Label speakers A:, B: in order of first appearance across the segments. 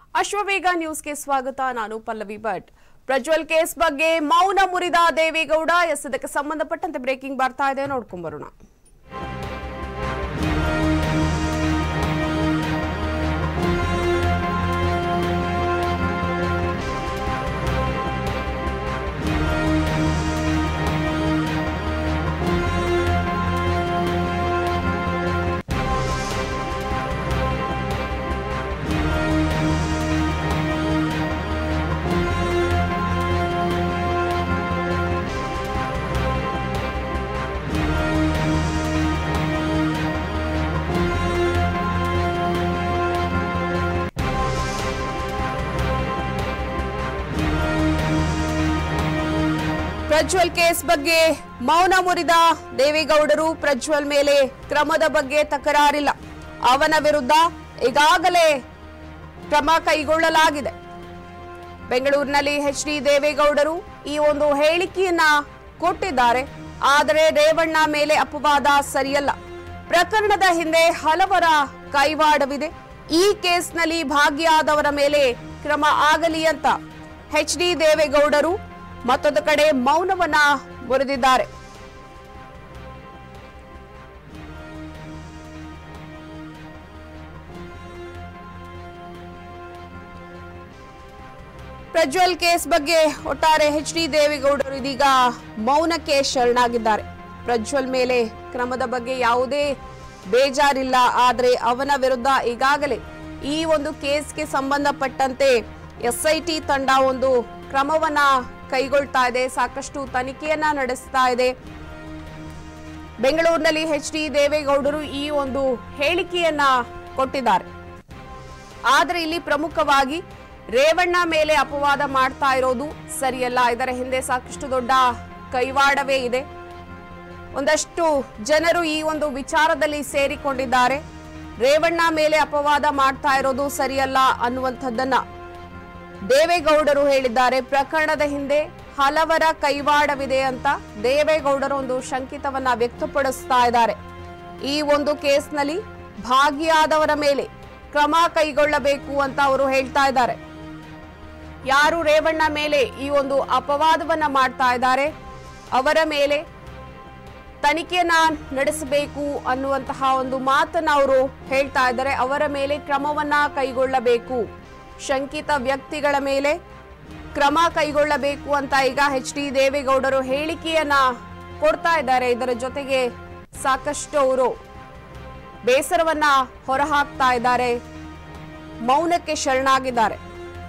A: ಅಶ್ವವೇಗ ನ್ಯೂಸ್ಗೆ ಸ್ವಾಗತ ನಾನು ಪಲ್ಲವಿ ಭಟ್ ಪ್ರಜ್ವಲ್ ಕೇಸ್ ಬಗ್ಗೆ ಮೌನ ಮುರಿದ ದೇವೇಗೌಡ ಎಸ್ ಇದಕ್ಕೆ ಸಂಬಂಧಪಟ್ಟಂತೆ ಬ್ರೇಕಿಂಗ್ ಬರ್ತಾ ಇದೆ ನೋಡ್ಕೊಂಡ್ ಬರೋಣ ಪ್ರಜ್ವಲ್ ಕೇಸ್ ಬಗ್ಗೆ ಮೌನ ಮುರಿದ ದೇವೇಗೌಡರು ಪ್ರಜ್ವಲ್ ಮೇಲೆ ಕ್ರಮದ ಬಗ್ಗೆ ತಕರಾರಿಲ್ಲ ಅವನ ವಿರುದ್ಧ ಈಗಾಗಲೇ ಕ್ರಮ ಕೈಗೊಳ್ಳಲಾಗಿದೆ ಬೆಂಗಳೂರಿನಲ್ಲಿ ಎಚ್ ಡಿ ದೇವೇಗೌಡರು ಈ ಒಂದು ಹೇಳಿಕೆಯನ್ನ ಕೊಟ್ಟಿದ್ದಾರೆ ಆದರೆ ರೇವಣ್ಣ ಮೇಲೆ ಅಪವಾದ ಸರಿಯಲ್ಲ ಪ್ರಕರಣದ ಹಿಂದೆ ಹಲವರ ಕೈವಾಡವಿದೆ ಈ ಕೇಸ್ನಲ್ಲಿ ಭಾಗಿಯಾದವರ ಮೇಲೆ ಕ್ರಮ ಆಗಲಿ ಅಂತ ಎಚ್ ಡಿ ದೇವೇಗೌಡರು ಮತ್ತೊಂದು ಕಡೆ ಮೌನವನ್ನ ಮುರಿದಿದ್ದಾರೆ ಪ್ರಜ್ವಲ್ ಕೇಸ್ ಬಗ್ಗೆ ಒಟ್ಟಾರೆ ಎಚ್ ಡಿ ದೇವೇಗೌಡರು ಇದೀಗ ಮೌನಕ್ಕೆ ಶರಣಾಗಿದ್ದಾರೆ ಪ್ರಜ್ವಲ್ ಮೇಲೆ ಕ್ರಮದ ಬಗ್ಗೆ ಯಾವುದೇ ಬೇಜಾರಿಲ್ಲ ಆದರೆ ಅವನ ವಿರುದ್ಧ ಈಗಾಗಲೇ ಈ ಒಂದು ಕೇಸ್ಗೆ ಸಂಬಂಧಪಟ್ಟಂತೆ ಎಸ್ಐಟಿ ತಂಡ ಒಂದು ಕ್ರಮವನ್ನ ಕೈಗೊಳ್ತಾ ಇದೆ ಸಾಕಷ್ಟು ತನಿಖೆಯನ್ನ ನಡೆಸ್ತಾ ಇದೆ ಬೆಂಗಳೂರಿನಲ್ಲಿ ಎಚ್ ಡಿ ದೇವೇಗೌಡರು ಈ ಒಂದು ಹೇಳಿಕೆಯನ್ನ ಕೊಟ್ಟಿದ್ದಾರೆ ಆದರೆ ಇಲ್ಲಿ ಪ್ರಮುಖವಾಗಿ ರೇವಣ್ಣ ಮೇಲೆ ಅಪವಾದ ಮಾಡ್ತಾ ಇರೋದು ಸರಿಯಲ್ಲ ಇದರ ಹಿಂದೆ ಸಾಕಷ್ಟು ದೊಡ್ಡ ಕೈವಾಡವೇ ಇದೆ ಒಂದಷ್ಟು ಜನರು ಈ ಒಂದು ವಿಚಾರದಲ್ಲಿ ಸೇರಿಕೊಂಡಿದ್ದಾರೆ ರೇವಣ್ಣ ಮೇಲೆ ಅಪವಾದ ಮಾಡ್ತಾ ಇರೋದು ಸರಿಯಲ್ಲ ಅನ್ನುವಂಥದ್ದನ್ನ ದೇವೇಗೌಡರು ಹೇಳಿದ್ದಾರೆ ಪ್ರಕರಣದ ಹಿಂದೆ ಹಲವರ ಕೈವಾಡವಿದೆ ಅಂತ ದೇವೇಗೌಡರು ಒಂದು ಶಂಕಿತವನ್ನ ವ್ಯಕ್ತಪಡಿಸ್ತಾ ಇದ್ದಾರೆ ಈ ಒಂದು ಕೇಸ್ನಲ್ಲಿ ಭಾಗಿಯಾದವರ ಮೇಲೆ ಕ್ರಮ ಕೈಗೊಳ್ಳಬೇಕು ಅಂತ ಅವರು ಹೇಳ್ತಾ ಇದ್ದಾರೆ ಯಾರು ರೇವಣ್ಣ ಮೇಲೆ ಈ ಒಂದು ಅಪವಾದವನ್ನ ಮಾಡ್ತಾ ಇದ್ದಾರೆ ಅವರ ಮೇಲೆ ತನಿಖೆಯನ್ನ ನಡೆಸಬೇಕು ಅನ್ನುವಂತಹ ಒಂದು ಮಾತನ್ನ ಅವರು ಹೇಳ್ತಾ ಇದ್ದಾರೆ ಅವರ ಮೇಲೆ ಕ್ರಮವನ್ನ ಕೈಗೊಳ್ಳಬೇಕು ಶಂಕಿತ ವ್ಯಕ್ತಿಗಳ ಮೇಲೆ ಕ್ರಮ ಕೈಗೊಳ್ಳಬೇಕು ಅಂತ ಈಗ ಎಚ್ ಡಿ ದೇವೇಗೌಡರು ಹೇಳಿಕೆಯನ್ನ ಕೊಡ್ತಾ ಇದ್ದಾರೆ ಇದರ ಜೊತೆಗೆ ಸಾಕಷ್ಟು ಅವರು ಬೇಸರವನ್ನ ಹೊರಹಾಕ್ತಾ ಇದ್ದಾರೆ ಮೌನಕ್ಕೆ ಶರಣಾಗಿದ್ದಾರೆ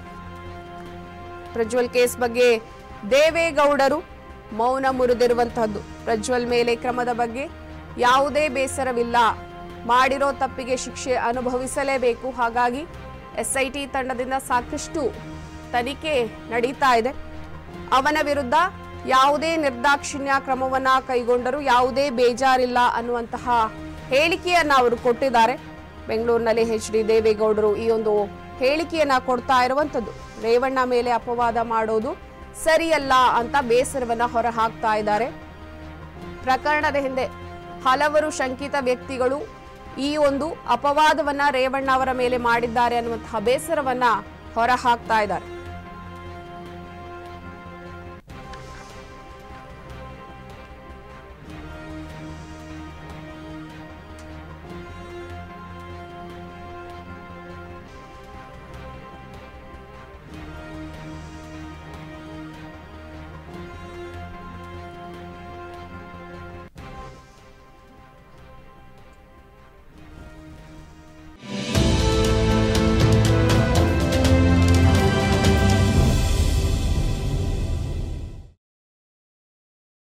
A: ಪ್ರಜ್ವಲ್ ಕೇಸ್ ಬಗ್ಗೆ ದೇವೇಗೌಡರು ಮೌನ ಮುರಿದಿರುವಂತಹದ್ದು ಪ್ರಜ್ವಲ್ ಮೇಲೆ ಕ್ರಮದ ಬಗ್ಗೆ ಯಾವುದೇ ಬೇಸರವಿಲ್ಲ ಮಾಡಿರೋ ತಪ್ಪಿಗೆ ಶಿಕ್ಷೆ ಅನುಭವಿಸಲೇಬೇಕು ಹಾಗಾಗಿ ಎಸ್ಐಟಿ ತಂಡದಿಂದ ಸಾಕಷ್ಟು ತನಿಖೆ ನಡೀತಾ ಇದೆ ಅವನ ವಿರುದ್ಧ ಯಾವುದೇ ನಿರ್ದಾಕ್ಷಿಣ್ಯ ಕ್ರಮವನ್ನ ಕೈಗೊಂಡರೂ ಯಾವುದೇ ಬೇಜಾರಿಲ್ಲ ಅನ್ನುವಂತಹ ಹೇಳಿಕೆಯನ್ನ ಅವರು ಕೊಟ್ಟಿದ್ದಾರೆ ಬೆಂಗಳೂರಿನಲ್ಲಿ ಎಚ್ ಡಿ ದೇವೇಗೌಡರು ಈ ಒಂದು ಹೇಳಿಕೆಯನ್ನ ಕೊಡ್ತಾ ಇರುವಂತದ್ದು ರೇವಣ್ಣ ಮೇಲೆ ಅಪವಾದ ಮಾಡೋದು ಸರಿಯಲ್ಲ ಅಂತ ಬೇಸರವನ್ನ ಹೊರ ಹಾಕ್ತಾ ಇದ್ದಾರೆ ಪ್ರಕರಣದ ಹಿಂದೆ ಹಲವರು ಶಂಕಿತ ವ್ಯಕ್ತಿಗಳು ಈ ಒಂದು ಅಪವಾದವನ್ನ ರೇವಣ್ಣ ಅವರ ಮೇಲೆ ಮಾಡಿದ್ದಾರೆ ಅನ್ನುವಂತಹ ಬೇಸರವನ್ನ ಹೊರ ಹಾಕ್ತಾ ಇದ್ದಾರೆ